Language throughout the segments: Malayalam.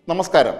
നമസ്കാരം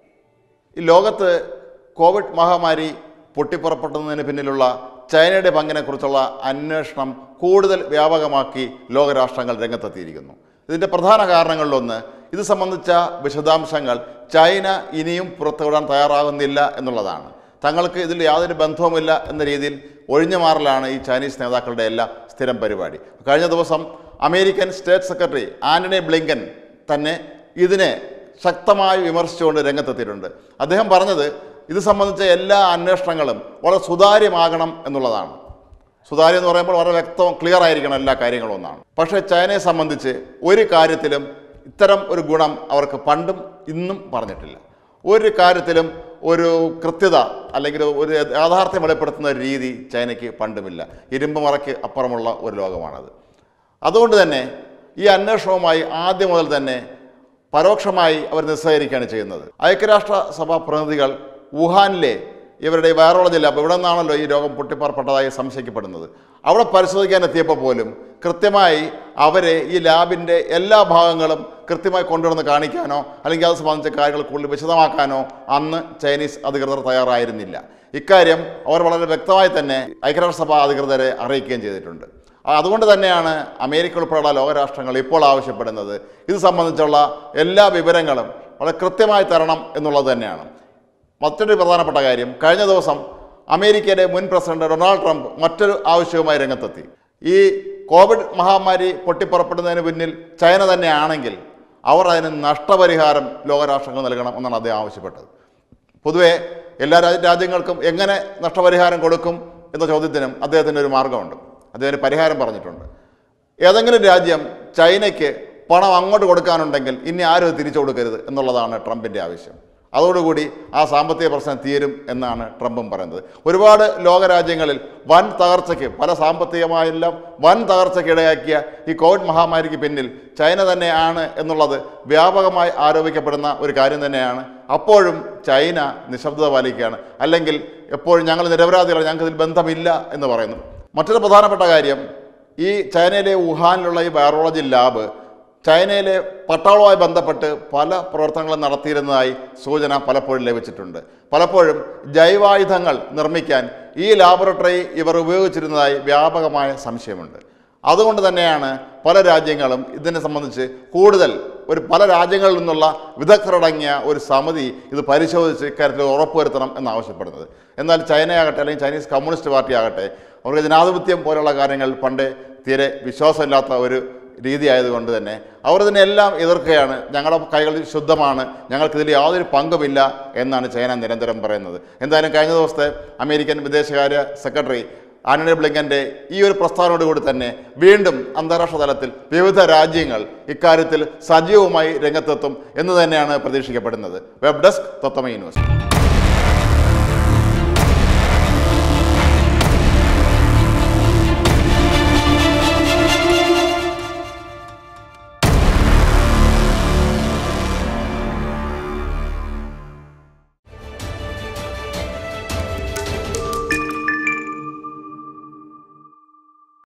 ഈ ലോകത്ത് കോവിഡ് മഹാമാരി പൊട്ടിപ്പുറപ്പെടുന്നതിന് പിന്നിലുള്ള ചൈനയുടെ പങ്കിനെക്കുറിച്ചുള്ള അന്വേഷണം കൂടുതൽ വ്യാപകമാക്കി ലോകരാഷ്ട്രങ്ങൾ രംഗത്തെത്തിയിരിക്കുന്നു ഇതിൻ്റെ പ്രധാന കാരണങ്ങളിലൊന്ന് ഇത് സംബന്ധിച്ച വിശദാംശങ്ങൾ ചൈന ഇനിയും പുറത്തുവിടാൻ തയ്യാറാകുന്നില്ല എന്നുള്ളതാണ് തങ്ങൾക്ക് ഇതിൽ യാതൊരു ബന്ധവുമില്ല എന്ന രീതിയിൽ ഒഴിഞ്ഞു മാറലാണ് ഈ ചൈനീസ് നേതാക്കളുടെ എല്ലാ സ്ഥിരം പരിപാടി കഴിഞ്ഞ ദിവസം American state secretary Antony Blinken തന്നെ ഇതിനെ ശക്തമായി വിമർശിച്ചുകൊണ്ട് രംഗത്തെത്തിയിട്ടുണ്ട് അദ്ദേഹം പറഞ്ഞത് ഇത് സംബന്ധിച്ച എല്ലാ അന്വേഷണങ്ങളും വളരെ സുതാര്യമാകണം എന്നുള്ളതാണ് സുതാര്യം എന്ന് പറയുമ്പോൾ വളരെ വ്യക്തവും ക്ലിയർ ആയിരിക്കണം എല്ലാ കാര്യങ്ങളും ഒന്നാണ് പക്ഷേ ചൈനയെ സംബന്ധിച്ച് ഒരു കാര്യത്തിലും ഇത്തരം ഒരു ഗുണം അവർക്ക് പണ്ടും ഇന്നും പറഞ്ഞിട്ടില്ല ഒരു കാര്യത്തിലും ഒരു കൃത്യത അല്ലെങ്കിൽ ഒരു യാഥാർത്ഥ്യം വെളിപ്പെടുത്തുന്ന ഒരു രീതി ചൈനയ്ക്ക് പണ്ടുമില്ല ഇരുമ്പ് മറയ്ക്ക് അപ്പുറമുള്ള ഒരു ലോകമാണത് അതുകൊണ്ട് തന്നെ ഈ അന്വേഷണവുമായി ആദ്യം മുതൽ തന്നെ പരോക്ഷമായി അവർ നിസ്സഹരിക്കുകയാണ് ചെയ്യുന്നത് ഐക്യരാഷ്ട്ര സഭാ പ്രതിനിധികൾ വുഹാനിലെ ഇവരുടെ ഈ വൈറോളജി ലാബ് ഇവിടെ നിന്നാണല്ലോ ഈ രോഗം പൊട്ടിപ്പുറപ്പെട്ടതായി സംശയിക്കപ്പെടുന്നത് അവിടെ പരിശോധിക്കാൻ എത്തിയപ്പോൾ പോലും കൃത്യമായി അവരെ ഈ ലാബിൻ്റെ എല്ലാ ഭാഗങ്ങളും കൃത്യമായി കൊണ്ടുവന്ന് കാണിക്കാനോ അല്ലെങ്കിൽ അത് സംബന്ധിച്ച കാര്യങ്ങൾ കൂടുതൽ വിശദമാക്കാനോ അന്ന് ചൈനീസ് അധികൃതർ തയ്യാറായിരുന്നില്ല ഇക്കാര്യം അവർ വളരെ വ്യക്തമായി തന്നെ ഐക്യരാഷ്ട്രസഭ അധികൃതരെ അറിയിക്കുകയും ചെയ്തിട്ടുണ്ട് ആ, അതുകൊണ്ട് തന്നെയാണ് അമേരിക്ക ഉൾപ്പെടെയുള്ള ലോകരാഷ്ട്രങ്ങൾ ഇപ്പോൾ ആവശ്യപ്പെടുന്നത് ഇത് സംബന്ധിച്ചുള്ള എല്ലാ വിവരങ്ങളും വളരെ കൃത്യമായി തരണം എന്നുള്ളത് തന്നെയാണ് മറ്റൊരു പ്രധാനപ്പെട്ട കാര്യം കഴിഞ്ഞ ദിവസം അമേരിക്കയുടെ മുൻ പ്രസിഡന്റ് ഡൊണാൾഡ് ട്രംപ് മറ്റൊരു ആവശ്യവുമായി രംഗത്തെത്തി ഈ കോവിഡ് മഹാമാരി പൊട്ടിപ്പുറപ്പെടുന്നതിന് പിന്നിൽ ചൈന തന്നെയാണെങ്കിൽ അവർ അതിന് നഷ്ടപരിഹാരം ലോകരാഷ്ട്രങ്ങൾ നൽകണം എന്നാണ് അദ്ദേഹം ആവശ്യപ്പെട്ടത് പൊതുവെ എല്ലാ രാജ്യ- രാജ്യങ്ങൾക്കും എങ്ങനെ നഷ്ടപരിഹാരം കൊടുക്കും എന്ന ചോദ്യത്തിനും അദ്ദേഹത്തിൻ്റെ ഒരു മാർഗമുണ്ട് അദ്ദേഹം ഒരു പരിഹാരം പറഞ്ഞിട്ടുണ്ട് ഏതെങ്കിലും രാജ്യം ചൈനയ്ക്ക് പണം അങ്ങോട്ട് കൊടുക്കാനുണ്ടെങ്കിൽ ഇനി ആരും അത് തിരിച്ചു കൊടുക്കരുത് എന്നുള്ളതാണ് ട്രംപിൻ്റെ ആവശ്യം അതോടുകൂടി ആ സാമ്പത്തിക പ്രശ്നം തീരും എന്നാണ് ട്രംപും പറയുന്നത് ഒരുപാട് ലോകരാജ്യങ്ങളിൽ വൻ തകർച്ചയ്ക്ക് പല സാമ്പത്തികമായെല്ലാം വൻ തകർച്ചയ്ക്ക് ഇടയാക്കിയ ഈ കോവിഡ് മഹാമാരിക്ക് പിന്നിൽ ചൈന തന്നെയാണ് എന്നുള്ളത് വ്യാപകമായി ആരോപിക്കപ്പെടുന്ന ഒരു കാര്യം തന്നെയാണ് അപ്പോഴും ചൈന നിശബ്ദത പാലിക്കുകയാണ് അല്ലെങ്കിൽ എപ്പോഴും ഞങ്ങൾ നിരപരാധികളാണ് ഞങ്ങൾക്ക് ഇതിൽ ബന്ധമില്ല എന്ന് പറയുന്നു മറ്റൊരു പ്രധാനപ്പെട്ട കാര്യം ഈ ചൈനയിലെ വുഹാനിലുള്ള ഈ വൈറോളജി ലാബ് ചൈനയിലെ പട്ടാളവുമായി ബന്ധപ്പെട്ട് പല പ്രവർത്തനങ്ങളും നടത്തിയിരുന്നതായി സൂചന പലപ്പോഴും ലഭിച്ചിട്ടുണ്ട് പലപ്പോഴും ജൈവായുധങ്ങൾ നിർമ്മിക്കാൻ ഈ ലാബറട്ടറി ഇവർ ഉപയോഗിച്ചിരുന്നതായി വ്യാപകമായ സംശയമുണ്ട് അതുകൊണ്ട് തന്നെയാണ് പല രാജ്യങ്ങളും ഇതിനെ സംബന്ധിച്ച് കൂടുതൽ ഒരു പല രാജ്യങ്ങളിൽ നിന്നുള്ള വിദഗ്ധരടങ്ങിയ ഒരു സമിതി ഇത് പരിശോധിച്ച് ഇക്കാര്യത്തിൽ ഉറപ്പുവരുത്തണം എന്നാവശ്യപ്പെടുന്നത് എന്നാൽ ചൈനയാകട്ടെ അല്ലെങ്കിൽ ചൈനീസ് കമ്മ്യൂണിസ്റ്റ് പാർട്ടി ആകട്ടെ അവർക്ക് ജനാധിപത്യം പോലുള്ള കാര്യങ്ങൾ പണ്ട് തീരെ വിശ്വാസമില്ലാത്ത ഒരു രീതി ആയതുകൊണ്ട് തന്നെ അവർ ഇതിനെല്ലാം എതിർക്കുകയാണ് ഞങ്ങളുടെ കൈകൾ ശുദ്ധമാണ് ഞങ്ങൾക്കിതിൽ യാതൊരു പങ്കുമില്ല എന്നാണ് ചൈന നിരന്തരം പറയുന്നത് എന്തായാലും കഴിഞ്ഞ ദിവസത്തെ അമേരിക്കൻ വിദേശകാര്യ സെക്രട്ടറി ആന്റണി ബ്ലിങ്കൻ്റെ ഈ ഒരു പ്രസ്താവനയോടുകൂടി തന്നെ വീണ്ടും അന്താരാഷ്ട്ര തലത്തിൽ വിവിധ രാജ്യങ്ങൾ ഇക്കാര്യത്തിൽ സജീവമായി രംഗത്തെത്തും എന്ന് തന്നെയാണ് പ്രതീക്ഷിക്കപ്പെടുന്നത് വെബ് ഡെസ്ക് തത്തമ യൂണിവേഴ്സിറ്റി